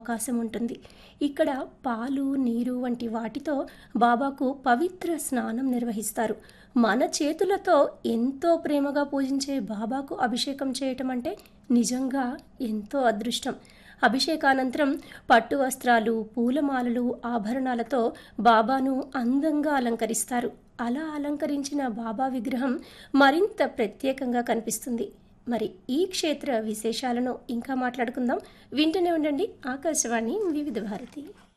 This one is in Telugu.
అవకాశం ఉంటుంది ఇక్కడ పాలు నీరు వంటి వాటితో బాబాకు పవిత్ర స్నానం నిర్వహిస్తారు మన చేతులతో ఎంతో ప్రేమగా పూజించే బాబాకు అభిషేకం చేయటం అంటే నిజంగా ఎంతో అదృష్టం అభిషేకానంతరం పట్టు వస్త్రాలు పూలమాలలు ఆభరణాలతో బాబాను అందంగా అలంకరిస్తారు అలా అలంకరించిన బాబా విగ్రహం మరింత ప్రత్యేకంగా కనిపిస్తుంది మరి ఈ క్షేత్ర విశేషాలను ఇంకా మాట్లాడుకుందాం వింటూనే ఉండండి ఆకాశవాణి వివిధ భారతి